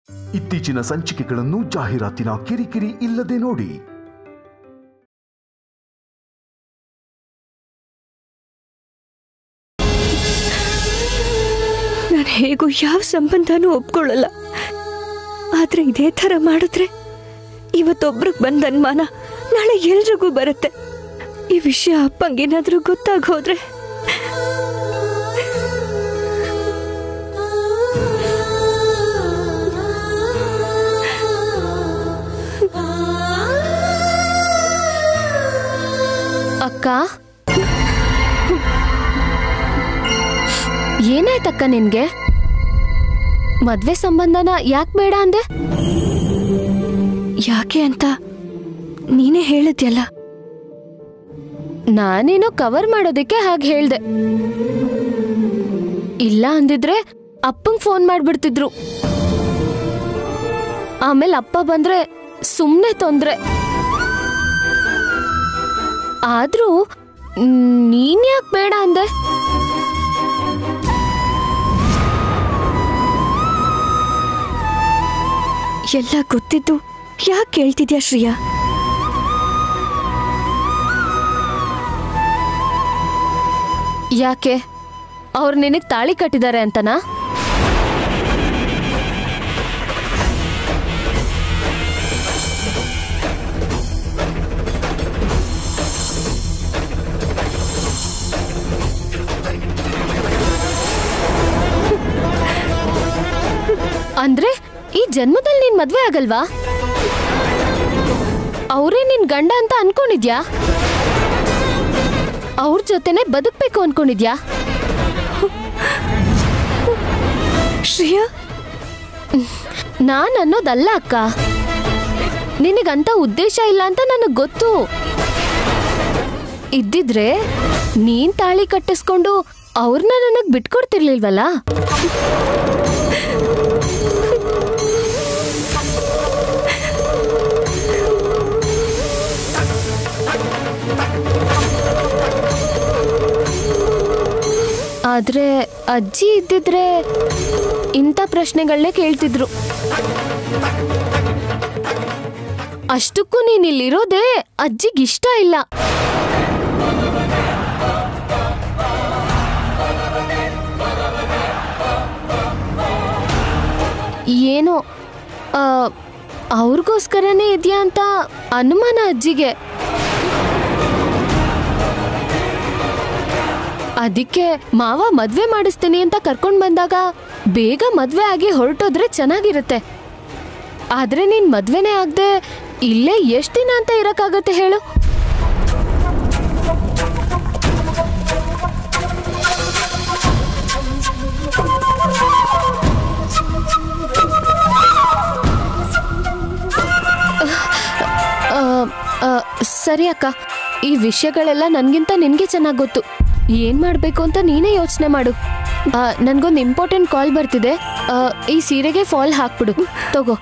ಇತ್ತೀಚಿನ ಸಂಚಿಕೆಗಳನ್ನು ಜಾಹೀರಾತಿನ ಕಿರಿಕಿರಿ ಇಲ್ಲದೆ ನೋಡಿ ನಾನು ಹೇಗೂ ಯಾವ ಸಂಬಂಧನೂ ಒಪ್ಕೊಳ್ಳಲ್ಲ ಆದ್ರೆ ಇದೇ ಥರ ಮಾಡಿದ್ರೆ ಇವತ್ತೊಬ್ರಿಗೆ ಬಂದ ಅನುಮಾನ ನಾಳೆ ಎಲ್ರಿಗೂ ಬರುತ್ತೆ ಈ ವಿಷಯ ಅಪ್ಪಂಗೇನಾದ್ರೂ ಗೊತ್ತಾಗ್ ಹೋದ್ರೆ ಅಕ್ಕ ಏನಾಯ್ತಕ್ಕ ನಿನ್ಗೆ ಮದ್ವೆ ಸಂಬಂಧನ ಯಾಕೆ ಬೇಡ ಅಂದೆ ಯಾಕೆ ಅಂತ ನೀನೇ ಹೇಳಿದ್ಯಲ್ಲ ನಾನೇನೋ ಕವರ್ ಮಾಡೋದಕ್ಕೆ ಹಾಗೆ ಹೇಳ್ದೆ ಇಲ್ಲ ಅಂದಿದ್ರೆ ಅಪ್ಪಂಗ್ ಫೋನ್ ಮಾಡ್ಬಿಡ್ತಿದ್ರು ಆಮೇಲೆ ಅಪ್ಪ ಬಂದ್ರೆ ಸುಮ್ನೆ ತೊಂದ್ರೆ ಆದ್ರೂ ನೀನ್ ಯಾಕೆ ಬೇಡ ಅಂದೆ ಎಲ್ಲ ಗೊತ್ತಿದ್ದು ಯಾಕೆ ಕೇಳ್ತಿದ್ಯಾ ಶ್ರೀಯಾ ಯಾಕೆ ಅವ್ರು ನಿನಗ್ ತಾಳಿ ಕಟ್ಟಿದ್ದಾರೆ ಅಂತನಾ ಅಂದ್ರೆ ಈ ಜನ್ಮದಲ್ಲಿ ನೀನ್ ಮದ್ವೆ ಆಗಲ್ವಾ ಅವರೇ ನಿನ್ ಗಂಡ ಅಂತ ಅನ್ಕೊಂಡಿದ್ಯಾ ಅವ್ರ ಜೊತೆನೆ ಬದುಕ್ಬೇಕು ಅನ್ಕೊಂಡಿದ್ಯಾ ಶ್ರೇಯಾ ನಾನ್ ಅನ್ನೋದಲ್ಲ ಅಕ್ಕ ನಿನಗಂತ ಉದ್ದೇಶ ಇಲ್ಲ ಅಂತ ನನಗ್ ಗೊತ್ತು ಇದ್ದಿದ್ರೆ ನೀನ್ ತಾಳಿ ಕಟ್ಟಿಸ್ಕೊಂಡು ಅವ್ರನ್ನ ನನಗ್ ಬಿಟ್ಕೊಡ್ತಿರ್ಲಿಲ್ವಲ್ಲ ಆದ್ರೆ ಅಜ್ಜಿ ಇದ್ದಿದ್ರೆ ಇಂಥ ಪ್ರಶ್ನೆಗಳನ್ನೇ ಕೇಳ್ತಿದ್ರು ಅಷ್ಟಕ್ಕೂ ನೀನ್ ಇಲ್ಲಿರೋದೇ ಅಜ್ಜಿಗಿಷ್ಟ ಇಲ್ಲ ಏನೋ ಆ, ಅವ್ರಿಗೋಸ್ಕರನೇ ಇದೆಯಾ ಅಂತ ಅನುಮಾನ ಅಜ್ಜಿಗೆ ಅದಕ್ಕೆ ಮಾವ ಮದ್ವೆ ಮಾಡಿಸ್ತೀನಿ ಅಂತ ಕರ್ಕೊಂಡ್ ಬಂದಾಗ ಬೇಗ ಮದ್ವೆ ಆಗಿ ಹೊರಟೋದ್ರೆ ಚೆನ್ನಾಗಿರುತ್ತೆ ಆದ್ರೆ ನೀನ್ ಮದ್ವೆನೇ ಆಗದೆ ಇಲ್ಲೇ ಎಷ್ಟ್ ದಿನ ಅಂತ ಇರಕ್ಕಾಗತ್ತೆ ಹೇಳು ಆ, ಆ, ಸರಿ ಅಕ್ಕ ಈ ವಿಷಯಗಳೆಲ್ಲ ನನ್ಗಿಂತ ನಿನ್ಗೆ ಚೆನ್ನಾಗ್ ಗೊತ್ತು ಏನ್ ಮಾಡ್ಬೇಕು ಅಂತ ನೀನೇ ಯೋಚನೆ ಮಾಡು ಆ, ನನ್ಗೊಂದು ಇಂಪಾರ್ಟೆಂಟ್ ಕಾಲ್ ಬರ್ತಿದೆ ಆ, ಈ ಸೀರೆಗೆ ಫಾಲ್ ಹಾಕ್ಬಿಡು ತಗೋ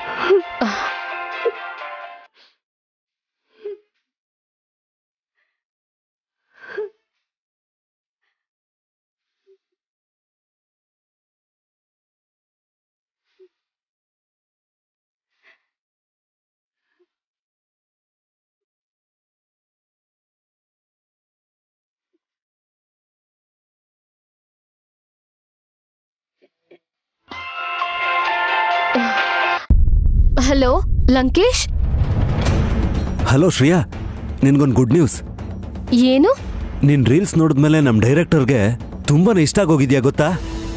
ಹಲೋ ಲಂಕೇಶ್ ಹಲೋ ಶ್ರೇಯಾ ನಿನ್ಗೊಂದು ಗುಡ್ ನ್ಯೂಸ್ ಏನು ನಿನ್ ರೀಲ್ಸ್ ನೋಡಿದ್ಮೇಲೆ ನಮ್ಮ ಡೈರೆಕ್ಟರ್ಗೆ ತುಂಬಾನೇ ಇಷ್ಟ ಆಗೋಗಿದ್ಯಾ ಗೊತ್ತಾ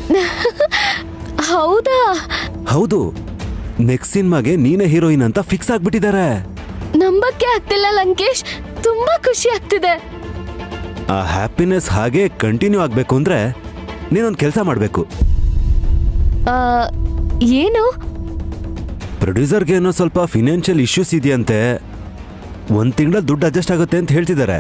ಹೌದಾ ಹೌದು ನೆಕ್ಸ್ಟ್ ಸಿನಿಮಾಗೆ ನೀನೇ ಹೀರೋಯಿನ್ ಅಂತ ಫಿಕ್ಸ್ ಆಗ್ಬಿಟ್ಟಿದ್ದಾರೆ ನಂಬಕ್ಕೆ ಆಗ್ತಿಲ್ಲ ಲಂಕೇಶ್ ತುಂಬಾ ಖುಷಿ ಆಗ್ತಿದೆ ಆ ಹ್ಯಾಪಿನೆಸ್ ಹಾಗೆ ಕಂಟಿನ್ಯೂ ಆಗ್ಬೇಕು ಅಂದ್ರೆ ನೀನೊಂದು ಕೆಲಸ ಮಾಡಬೇಕು ಆ, ಏನು ಪ್ರೊಡ್ಯೂಸರ್ಗೆ ಏನೋ ಸ್ವಲ್ಪ ಫಿನಾನ್ಷಿಯಲ್ ಇಶ್ಯೂಸ್ ಇದೆಯಂತೆ ಒಂದ್ ತಿಂಗಳ ದುಡ್ಡು ಅಡ್ಜಸ್ಟ್ ಆಗುತ್ತೆ ಅಂತ ಹೇಳ್ತಿದ್ದಾರೆ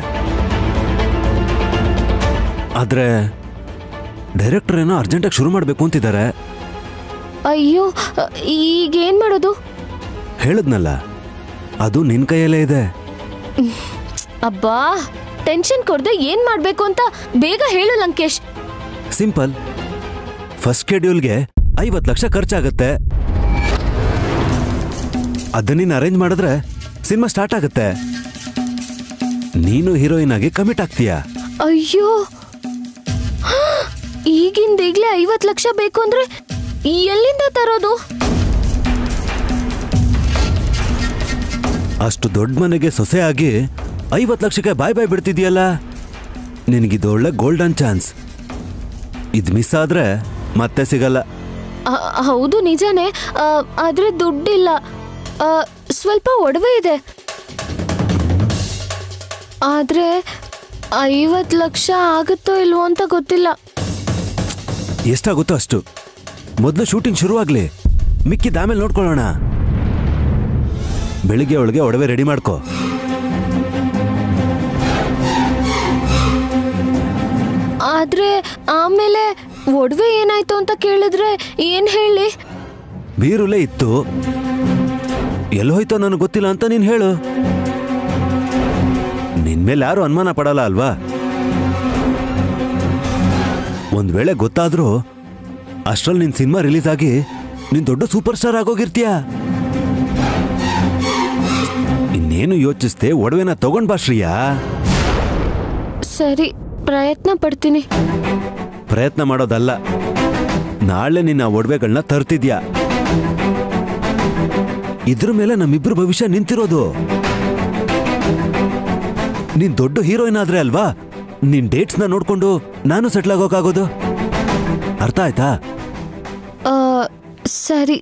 ಆದ್ರೆ ಡೈರೆಕ್ಟರ್ ಏನೋ ಅರ್ಜೆಂಟಾಗಿ ಶುರು ಮಾಡಬೇಕು ಅಂತಿದ್ದಾರೆ ಅಯ್ಯೋ ಈಗೇನ್ ಮಾಡೋದು ಹೇಳದ್ನಲ್ಲ ಅದು ನಿನ್ ಕೈಯಲ್ಲೇ ಇದೆ ಅಬ್ಬಾ ಟೆನ್ಷನ್ ಕೊಡ್ದೆ ಏನ್ ಮಾಡ್ಬೇಕು ಅಂತ ಬೇಗ ಹೇಳು ಲಂಕೇಶ್ ಸಿಂಪಲ್ ಫಸ್ಟ್ ಶೆಡ್ಯೂಲ್ಗೆ ಐವತ್ತು ಲಕ್ಷ ಖರ್ಚಾಗತ್ತೆ ಅದನ್ನ ನೀನು ಅರೇಂಜ್ ಮಾಡಿದ್ರೆ ಸಿನಿಮಾ ಸ್ಟಾರ್ಟ್ ಆಗುತ್ತೆ ನೀನು ಹೀರೋಯಿನ್ ಆಗಿ ಕಮಿಟ್ ಆಗ್ತೀಯ ಅಯ್ಯೋ ಈಗಿಂದೀಗ್ಲೇ ಐವತ್ ಲಕ್ಷ ಬೇಕು ಅಂದ್ರೆ ಎಲ್ಲಿಂದ ತರೋದು ಅಷ್ಟು ದೊಡ್ಡ ಮನೆಗೆ ಸೊಸೆ ಆಗಿ ಐವತ್ತು ಲಕ್ಷಕ್ಕೆ ಬಾಯ್ ಬಾಯ್ ಬಿಡ್ತಿದ್ಯಲ್ಲ ನಿನಗಿದು ಒಳ್ಳೆ ಗೋಲ್ಡನ್ ಚಾನ್ಸ್ ಇದು ಮಿಸ್ ಆದ್ರೆ ಮತ್ತೆ ಸಿಗಲ್ಲ ಅ- ಹೌದು ನಿಜಾನೇ ಆ, ಆದ್ರೆ ದುಡ್ಡಿಲ್ಲ ಆ, ಸ್ವಲ್ಪ ಒಡವೆ ಇದೆ ಆದ್ರೆ ಐವತ್ ಲಕ್ಷ ಆಗುತ್ತೋ ಇಲ್ವೋ ಅಂತ ಗೊತ್ತಿಲ್ಲ ಎಷ್ಟಾಗುತ್ತೋ ಅಷ್ಟು ಮೊದಲು ಶೂಟಿಂಗ್ ಶುರುವಾಗ್ಲಿ ಮಿಕ್ಕಿದ ಆಮೇಲೆ ನೋಡ್ಕೊಳ್ಳೋಣ ಬೆಳಿಗ್ಗೆ ಒಳಗೆ ಒಡವೆ ರೆಡಿ ಮಾಡ್ಕೋ ಆದ್ರೆ ಆಮೇಲೆ ಒಡವೆ ಏನಾಯ್ತು ಅಂತ ಕೇಳಿದ್ರೆ ಏನ್ ಹೇಳಿ ಬೀರುಲೇ ಇತ್ತು ಎಲ್ಲಿ ಹೋಯ್ತೋ ನನಗೆ ಗೊತ್ತಿಲ್ಲ ಅಂತ ನೀನು ಹೇಳು ನಿನ್ ಮೇಲೆ ಯಾರು ಅನುಮಾನ ಪಡಲ್ಲ ಅಲ್ವಾ ಒಂದ್ ವೇಳೆ ಗೊತ್ತಾದ್ರೂ ಅಷ್ಟ್ರಲ್ಲಿ ನಿನ್ ಸಿನಿಮಾ ರಿಲೀಸ್ ಆಗಿ ನೀನ್ ದೊಡ್ಡ ಸೂಪರ್ ಸ್ಟಾರ್ ಆಗೋಗಿರ್ತೀಯ ಇನ್ನೇನು ಯೋಚಿಸ್ದೆ ಒಡವೆನ ತಗೊಂಡ್ ಬಾ ಶ್ರೀಯಾ ಸರಿ ಪ್ರಯತ್ನ ಪಡ್ತೀನಿ ಪ್ರಯತ್ನ ಮಾಡೋದಲ್ಲ ನಾಳೆ ನಿನ್ನ ಒಡವೆಗಳನ್ನ ತರ್ತಿದ್ಯಾ ಇದ್ರ ಮೇಲೆ ನಮ್ಮಿಬ್ರು ಭವಿಷ್ಯ ನಿಂತಿರೋದು ನೀನ್ ದೊಡ್ಡ ಹೀರೋಯಿನ್ ಆದ್ರೆ ಅಲ್ವಾ ನಿನ್ ಡೇಟ್ಸ್ನ ನೋಡ್ಕೊಂಡು ನಾನು ಸೆಟ್ಲ್ ಆಗೋಕ್ಕಾಗೋದು ಅರ್ಥ ಆಯ್ತಾ ಆ, ಸರಿ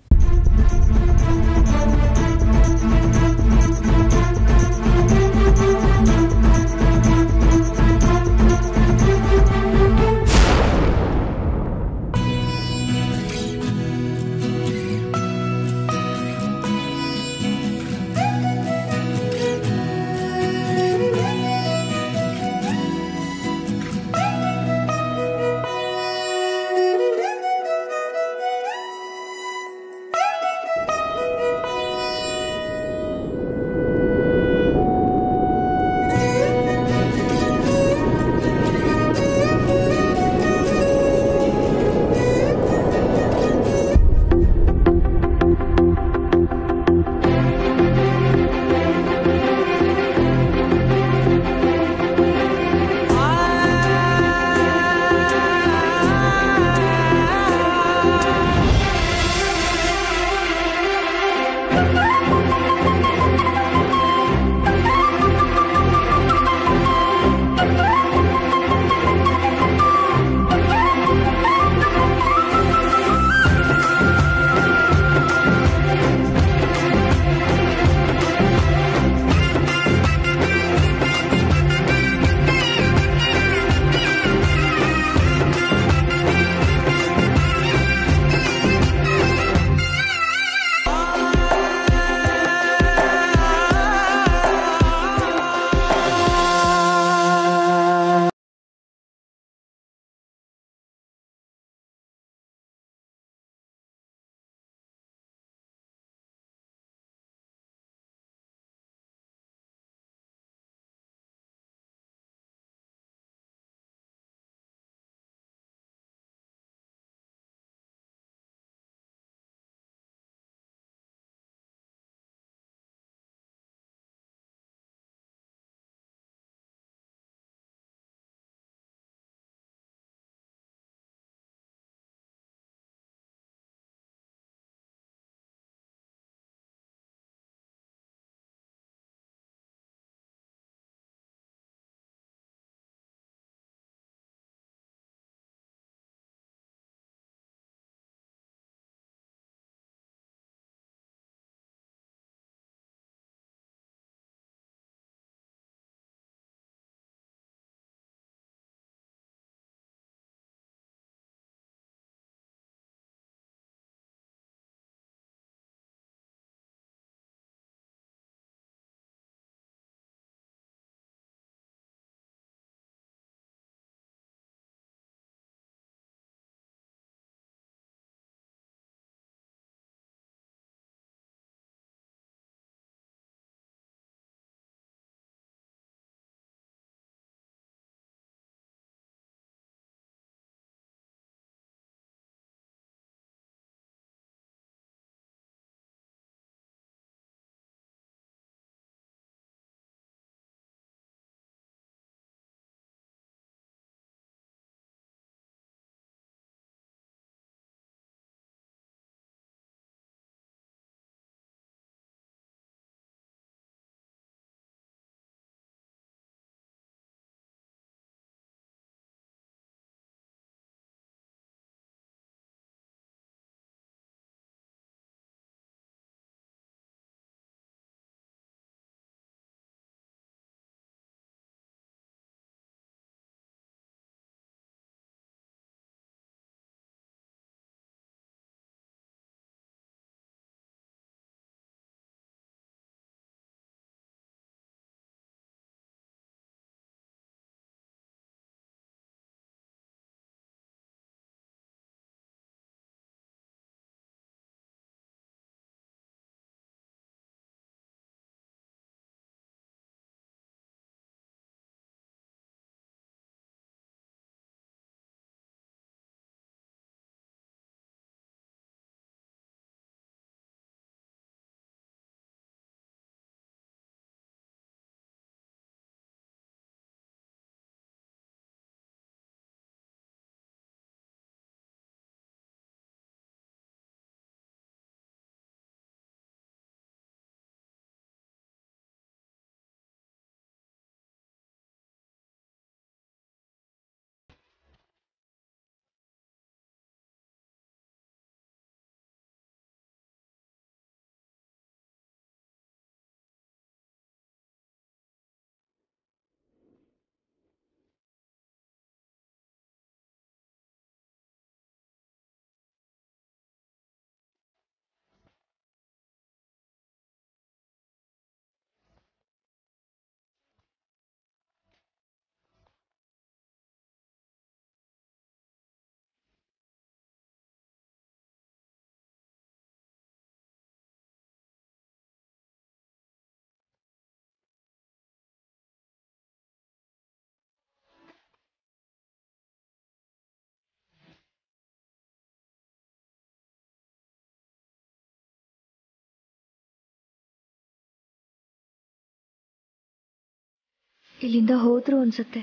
ಇಲ್ಲಿಂದ ಹೋದ್ರು ಅನ್ಸುತ್ತೆ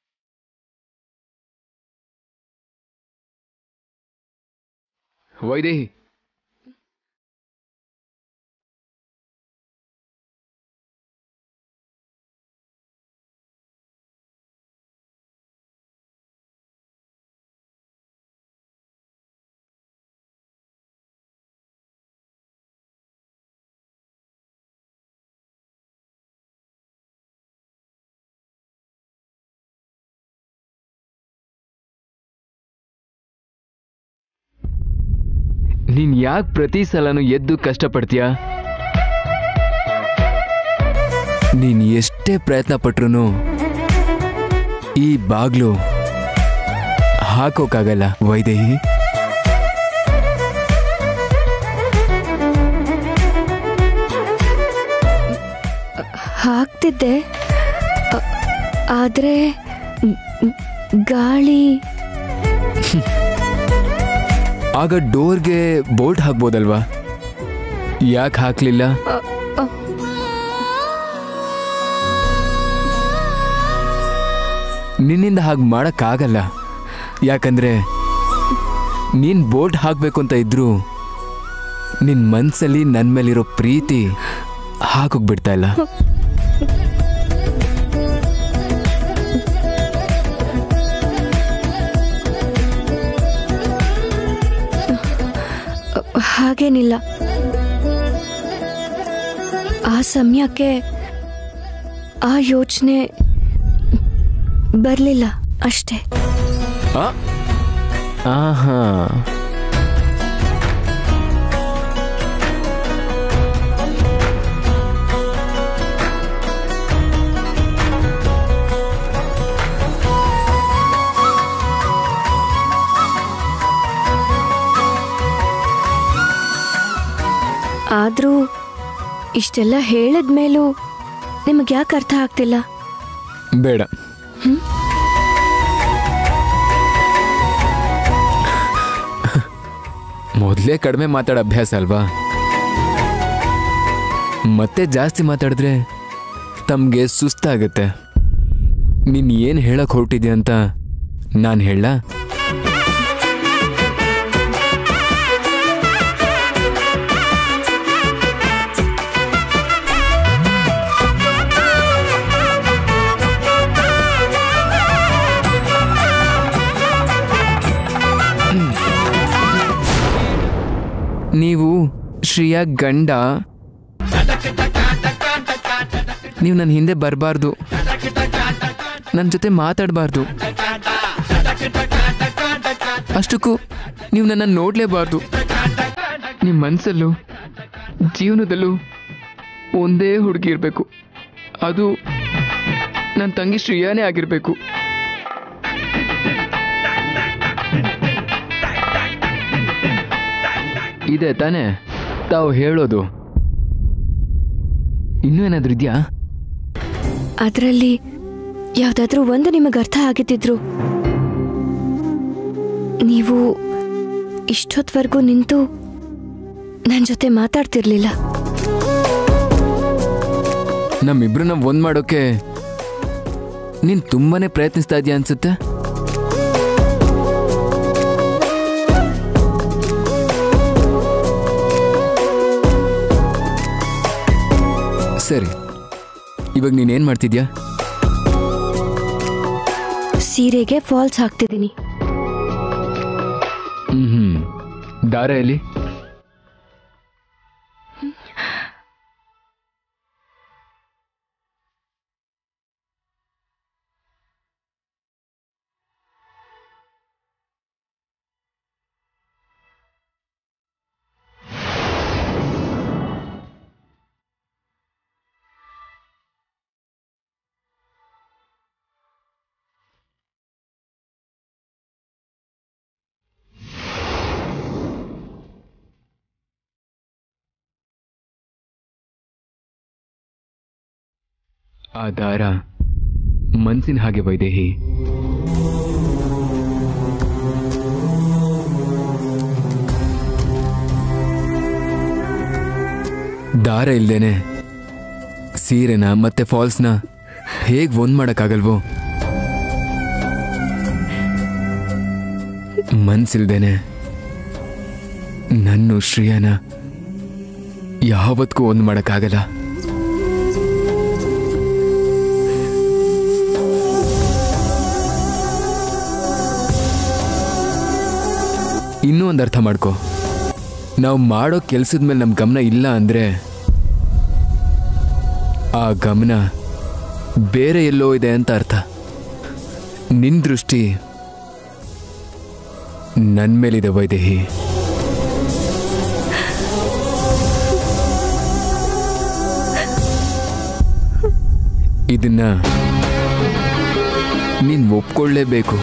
ವೈದೇಹಿ ನೀನ್ ಯಾಕೆ ಪ್ರತಿ ಸಲನೂ ಎದ್ದು ಕಷ್ಟಪಡ್ತೀಯ ನೀನ್ ಎಷ್ಟೇ ಪ್ರಯತ್ನ ಪಟ್ರು ಈ ಬಾಗ್ಲು ಹಾಕೋಕ್ಕಾಗಲ್ಲ ವೈದೇಹಿ ಹಾಕ್ತಿದ್ದೆ ಅ- ಆದ್ರೆ ಮ್- ಮ್- ಗಾಳಿ ಆಗ ಡೋರ್ಗೆ ಬೋಲ್ಟ್ ಹಾಕ್ಬೋದಲ್ವಾ ಯಾಕೆ ಹಾಕ್ಲಿಲ್ಲ ನಿನ್ನಿಂದ ಹಾಗೆ ಮಾಡೋಕ್ಕಾಗಲ್ಲ ಯಾಕಂದ್ರೆ ನೀನ್ ಬೋಲ್ಟ್ ಹಾಕ್ಬೇಕು ಅಂತ ಇದ್ರು ನಿನ್ ಮನ್ಸಲ್ಲಿ ನನ್ನ ಮೇಲಿರೋ ಪ್ರೀತಿ ಹಾಕೋಕ್ ಬಿಡ್ತಾ ಇಲ್ಲ ಹಾಗೇನಿಲ್ಲ ಆ ಸಮಯಕ್ಕೆ ಆ ಯೋಚನೆ ಬರಲಿಲ್ಲ ಅಷ್ಟೇ ಆ? ಆಹಾ ಆದರೂ ಇಷ್ಟೆಲ್ಲ ಹೇಳಿದ್ಮೇಲೂ ನಿಮಗೆ ಯಾಕೆ ಅರ್ಥ ಆಗ್ತಿಲ್ಲ ಬೇಡ ಮೊದಲೇ ಕಡಿಮೆ ಮಾತಾಡೋ ಅಭ್ಯಾಸ ಅಲ್ವಾ ಮತ್ತೆ ಜಾಸ್ತಿ ಮಾತಾಡಿದ್ರೆ ತಮಗೆ ಸುಸ್ತಾಗುತ್ತೆ ನೀನ್ ಏನು ಹೇಳಕ್ ಹೊರಟಿದ್ಯಾ ಅಂತ ನಾನು ಹೇಳ ನೀವು ಶ್ರೀಯಾ ಗಂಡ ನೀವು ನನ್ನ ಹಿಂದೆ ಬರಬಾರ್ದು ನನ್ನ ಜೊತೆ ಮಾತಾಡಬಾರ್ದು ಅಷ್ಟಕ್ಕೂ ನೀವು ನನ್ನನ್ನು ನೋಡಲೇಬಾರ್ದು ನಿಮ್ಮ ಮನಸ್ಸಲ್ಲೂ ಜೀವನದಲ್ಲೂ ಒಂದೇ ಹುಡುಗಿ ಇರಬೇಕು ಅದು ನನ್ನ ತಂಗಿ ಶ್ರೇಯಾನೇ ಆಗಿರಬೇಕು ಇದೆ ತಾನೇ ತಾವು ಹೇಳೋದು ಇನ್ನೂ ಏನಾದ್ರೂ ಇದೆಯಾ ಅದರಲ್ಲಿ ಯಾವುದಾದ್ರೂ ಒಂದು ನಿಮಗೆ ಅರ್ಥ ಆಗಿದ್ದಿದ್ರು ನೀವು ಇಷ್ಟೊತ್ವರೆಗೂ ನಿಂತು ನನ್ನ ಜೊತೆ ಮಾತಾಡ್ತಿರ್ಲಿಲ್ಲ ನಮ್ಮಿಬ್ರನ್ನ ಒಂದ್ ಮಾಡೋಕೆ ನೀನ್ ತುಂಬಾನೇ ಪ್ರಯತ್ನಿಸ್ತಾ ಇದೀಯ ಅನ್ಸುತ್ತೆ ಸರಿ ಇವಾಗ ನೀನೇನ್ ಮಾಡ್ತಿದ್ಯಾ ಸೀರೆಗೆ ಫಾಲ್ಸ್ ಹಾಕ್ತಿದ್ದೀನಿ ಹ್ಮ್ ಹ್ಮ್ ದಾರ ಎಲ್ಲಿ ಆ ದಾರ ಮನ್ಸಿನ ಹಾಗೆ ವೈದೇಹಿ ದಾರ ಇಲ್ದೇನೆ ಸೀರೆನ ಮತ್ತೆ ಫಾಲ್ಸ್ನ ಹೇಗೆ ಒಂದ್ ಮಾಡೋಕ್ಕಾಗಲ್ವೋ ಮನ್ಸಿಲ್ದೇನೆ ನನ್ನ ಶ್ರೇಯನ ಯಾವತ್ತಿಗೂ ಒಂದು ಮಾಡೋಕ್ಕಾಗಲ್ಲ ಇನ್ನೂ ಒಂದು ಅರ್ಥ ಮಾಡ್ಕೊ ನಾವು ಮಾಡೋ ಕೆಲಸದ ಮೇಲೆ ನಮ್ಮ ಗಮನ ಇಲ್ಲ ಅಂದರೆ ಆ ಗಮನ ಬೇರೆ ಎಲ್ಲೋ ಇದೆ ಅಂತ ಅರ್ಥ ನಿನ್ನ ದೃಷ್ಟಿ ನನ್ನ ಮೇಲಿದೆ ವೈದೇಹಿ ಇದನ್ನ ನೀನು ಒಪ್ಕೊಳ್ಳೇಬೇಕು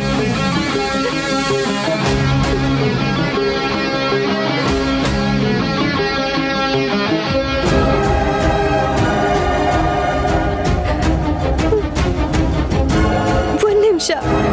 ಒಂದ್ ನಿಮಿಷ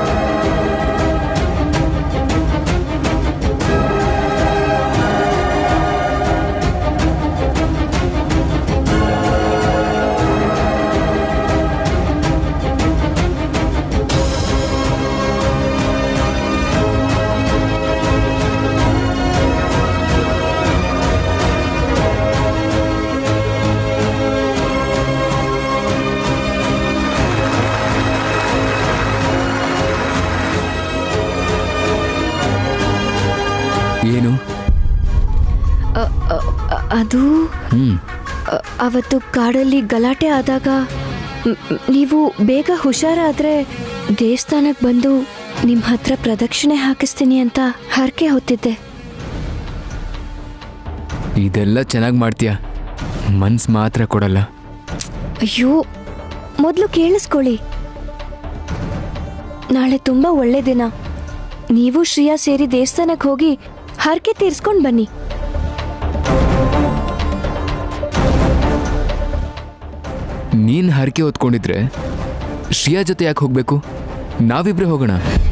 ಏನು ಅ- ಅ- ಅ- ಅದು ಹ್ಮ್ ಅ- ಅವತ್ತು ಕಾಡಲ್ಲಿ ಗಲಾಟೆ ಆದಾಗ ಮ್- ಮ್- ನೀವು ಬೇಗ ಹುಷಾರಾದ್ರೆ ದೇವಸ್ಥಾನಕ್ಕೆ ಬಂದು ನಿಮ್ಮ ಹತ್ರ ಪ್ರದಕ್ಷಿಣೆ ಹಾಕಿಸ್ತೀನಿ ಅಂತ ಹರಕೆ ಹೊತ್ತಿದ್ದೆ ಇದೆಲ್ಲ ಚೆನ್ನಾಗಿ ಮಾಡ್ತೀಯ ಮನ್ಸು ಮಾತ್ರ ಕೊಡಲ್ಲ ಅಯ್ಯೋ ಮೊದಲು ಕೇಳಿಸ್ಕೊಳ್ಳಿ ನಾಳೆ ತುಂಬಾ ಒಳ್ಳೆ ದಿನ ನೀವು ಶ್ರೇಯಾ ಸೇರಿ ದೇವಸ್ಥಾನಕ್ಕೆ ಹೋಗಿ ಹರಕೆ ತೀರ್ಸ್ಕೊಂಡು ಬನ್ನಿ ನೀನ್ ಹರಕೆ ಹೊತ್ಕೊಂಡಿದ್ರೆ ಶ್ರಿಯಾ ಜೊತೆ ಯಾಕೆ ಹೋಗ್ಬೇಕು ನಾವಿಬ್ರೆ ಹೋಗೋಣ